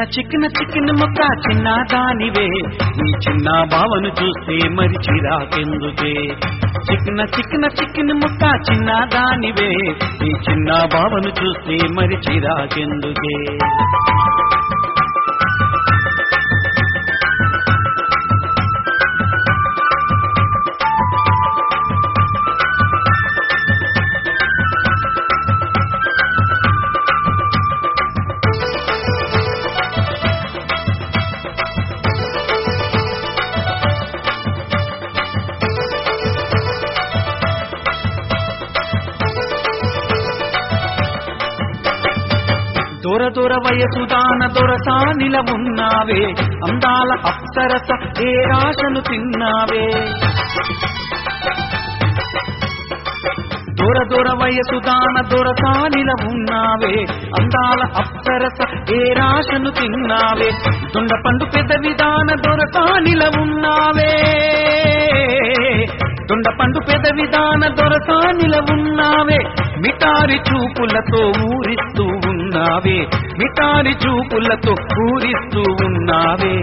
చిక్కిన చిక్కిన చిక్కిన ముక్క చిన్న దానివే నీ చిన్న బావను చూస్తే మరి చిరాకెందుకే చిక్కిన చిక్కిన చిక్కిన ముక్క చిన్న దానివే నీ చిన్న బావను చూస్తే మరి చిరాకెందుకే దొర దొర వయసు దాన దొరసానిల ఉన్నావే అందాల అప్సరస ఏ రాశను తిన్నావే దొర దొర వయసు దాన దొరసానిల ఉన్నావే అందాల అప్సరస ఏ రాశను తిన్నావే దొండ పండు పెద్ద విధాన దొరసానిల ఉన్నావే దొండ పండు పెద్ద విధాన దొరసానిల ఉన్నావే మిటారి చూపులతో ఊరిస్తూ ఉన్నావే మిటారి చూపులతో ఊరిస్తూ ఉన్నావే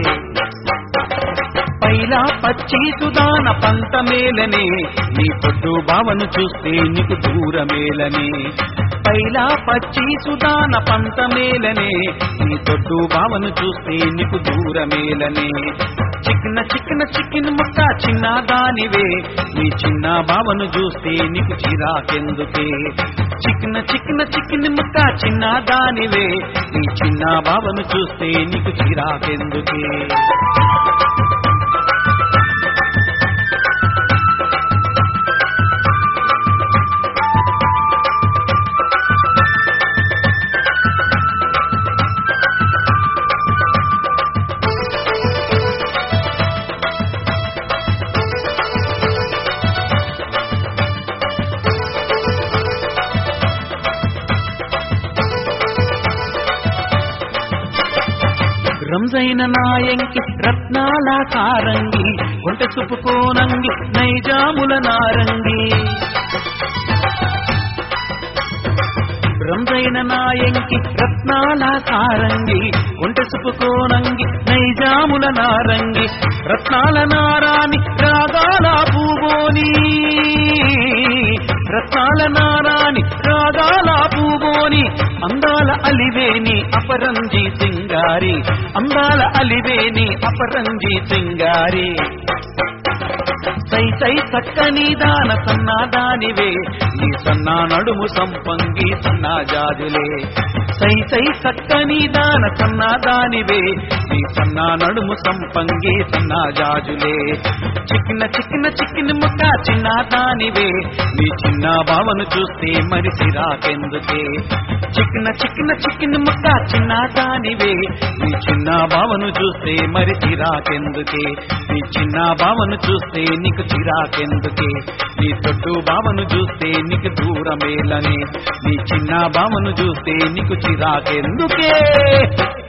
పైలా పచ్చి సుదాన పంతమేలనే నీ పొద్దు బావను చూస్తే నీకు దూరమేలనే పైలా పచ్చి సుదాన పంతమేలనే నీ తొడ్డు బావను చూస్తే నీకు దూరమేలనే చిక్కిన చిక్కిన చిక్కిన ముక్క చిన్న దానివే నీ చిన్న బావను చూస్తే నీకు చిరాకెందుకే చిక్కిన చిక్కిన చిక్కిన ముక్క చిన్న దానివే నీ చిన్న బావను చూస్తే నీకు చిరాకెందుకే రంజైన నాయంకి రత్నాల కారంగి కొంట సుపుకోనంగి నైజాముల నారంగి రంజైన నాయంకి రత్నాల కారంగి కొంట సుపుకోనంగి నైజాముల నారంగి రత్నాల నారాని రాగాల పూగోని రత్నాల నారాని రాగాల పూగోని అందాల అలివేని అపరంజి సింగారి అందాల అలివేని అపరంజి సింగారి సై సై చక్కని దాన సన్నా దానివే నీ సన్నా నడుము సంపంగి సన్నా జాజులే సై సై చక్కని దాన సన్నా దానివే నీ సన్నా నడుము సంపంగి సన్నా జాజులే చిక్కిన చిక్కిన చిక్కిన ముక్క చిన్న దానివే నీ చిన్న బావను చూస్తే మరి సిరాకెందుకే చిక్కిన చిక్కిన చిక్కిన ముక్క చిన్న దానివే నీ చిన్న బావను చూస్తే మరి చిరాకెందుకే నీ చిన్న బావను చూస్తే నీకు చిరాకెందుకే నీ తొట్టు బావను చూస్తే నీకు దూరమేలనే నీ చిన్న బావను చూస్తే నీకు చిరాకెందుకే